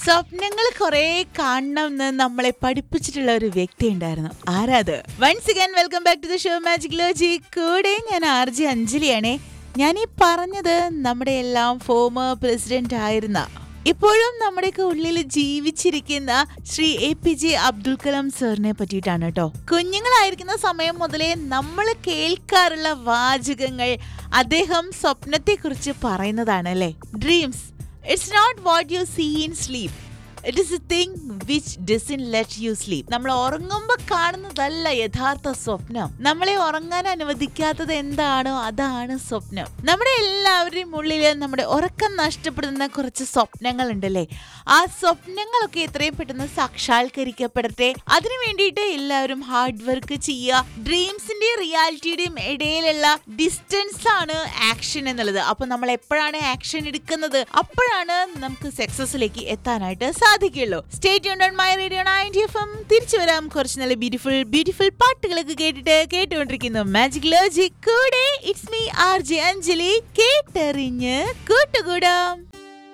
സ്വപ്നങ്ങൾ കുറെ കാണണം എന്ന് നമ്മളെ പഠിപ്പിച്ചിട്ടുള്ള ഒരു വ്യക്തി ഉണ്ടായിരുന്നു ആരാത് once again welcome back to the show magic logic കൂടെ ഞാൻ ആർ ജി അഞ്ജലിയാണേ ഞാൻ ഈ പറഞ്ഞത് നമ്മുടെ എല്ലാം ഫോമർ പ്രസിഡന്റ് ആയിരുന്ന ഇപ്പോഴും നമ്മുടെയൊക്കെ ഉള്ളിൽ ജീവിച്ചിരിക്കുന്ന Shri A P J Abdul Kalam സാറിനെ പറ്റിയിട്ടാണ് കേട്ടോ കുഞ്ഞുങ്ങളായിരിക്കുന്ന സമയം മുതലേ നമ്മൾ കേൾക്കാറുള്ള വാചകങ്ങൾ അദ്ദേഹം സ്വപ്നത്തെക്കുറിച്ച് പറയുന്നതാണ് അല്ലേ dreams it's not what you see in sleep it is a thing which doesn't let you sleep നമ്മൾ ഉറങ്ങുമ്പോൾ കാണുന്നതല്ല യഥാർത്ഥ സ്വപ്നം നമ്മളെ ഉറങ്ങാൻ അനുവദിക്കാത്തത് എന്താണോ അതാണ് സ്വപ്നം നമ്മുടെ എല്ലാവരുടെയും ഉള്ളിൽ നമ്മുടെ ഉറക്കം നഷ്ടപ്പെടുന്ന കുറച്ച് സ്വപ്നങ്ങൾ ഉണ്ടല്ലേ ആ സ്വപ്നങ്ങളൊക്കെ എത്രയും പെട്ടെന്ന് സാക്ഷാത്കരിക്കപ്പെടട്ടെ അതിനു വേണ്ടിയിട്ട് എല്ലാവരും ഹാർഡ് വർക്ക് ചെയ്യുക ഡ്രീംസിന്റെയും റിയാലിറ്റിയുടെയും ഇടയിലുള്ള ഡിസ്റ്റൻസ് ആണ് ആക്ഷൻ എന്നുള്ളത് അപ്പൊ നമ്മൾ എപ്പോഴാണ് ആക്ഷൻ എടുക്കുന്നത് അപ്പോഴാണ് നമുക്ക് സക്സസിലേക്ക് എത്താനായിട്ട് സാധിക്കുള്ളൂ stay on my radio ninety F M തിരിച്ചു വരാം കുറച്ച് നല്ല ബ്യൂട്ടിഫുൾ ബ്യൂട്ടിഫുൾ പാട്ടുകളൊക്കെ കേട്ടിട്ട് കേട്ടുകൊണ്ടിരിക്കുന്നു മാജിക് ലോജിക് കൂടെ it's me R J Anjali കേട്ടറിഞ്ഞ് കൂട്ടുകൂടാം